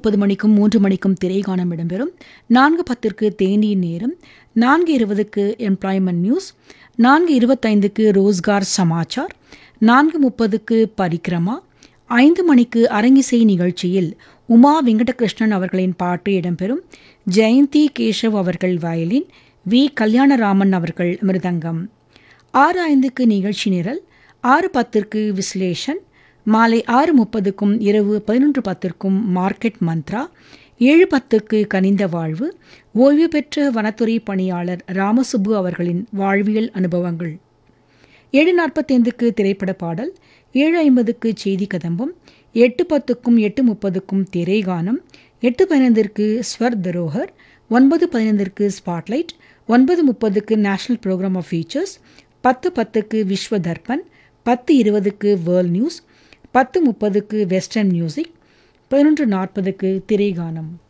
முப்பது மணிக்கும் மூன்று மணிக்கும் திரைகாணம் இடம்பெறும் நான்கு பத்திற்கு தேநீர் நேரம் நான்கு இருபதுக்கு எம்ப்ளாய்மெண்ட் நியூஸ் நான்கு இருபத்தைந்துக்கு ரோஸ்கார் சமாச்சார் நான்கு முப்பதுக்கு பரிக்ரமா ஐந்து மணிக்கு அரங்கிசை நிகழ்ச்சியில் உமா வெங்கடகிருஷ்ணன் அவர்களின் பாட்டு இடம்பெறும் ஜெயந்தி கேஷவ் அவர்கள் வயலின் வி கல்யாணராமன் அவர்கள் மிருதங்கம் ஆறு ஐந்துக்கு நிகழ்ச்சி நிரல் ஆறு பத்திற்கு விஸ்லேஷன் மாலை ஆறு முப்பதுக்கும் இரவு பதினொன்று பத்திற்கும் மார்க்கெட் மந்த்ரா ஏழு பத்துக்கு கனிந்த வாழ்வு ஓய்வு பெற்ற வனத்துறை பணியாளர் ராமசுப்பு அவர்களின் வாழ்வியல் அனுபவங்கள் ஏழு நாற்பத்தைந்துக்கு திரைப்பட பாடல் ஏழு ஐம்பதுக்கு செய்தி கதம்பம் எட்டு பத்துக்கும் எட்டு முப்பதுக்கும் திரைகானம் எட்டு பதினைந்திற்கு ஸ்வர் தரோஹர் ஒன்பது பதினைந்திற்கு ஸ்பாட்லைட் ஒன்பது முப்பதுக்கு நேஷனல் ப்ரோக்ராம் ஆஃப் ஃபீச்சர்ஸ் பத்து பத்துக்கு விஸ்வ தர்பன் பத்து இருபதுக்கு வேர்ல்ட் நியூஸ் பத்து முப்பதுக்கு வெஸ்டர்ன் மியூசிக் பதினொன்று நாற்பதுக்கு திரைகானம்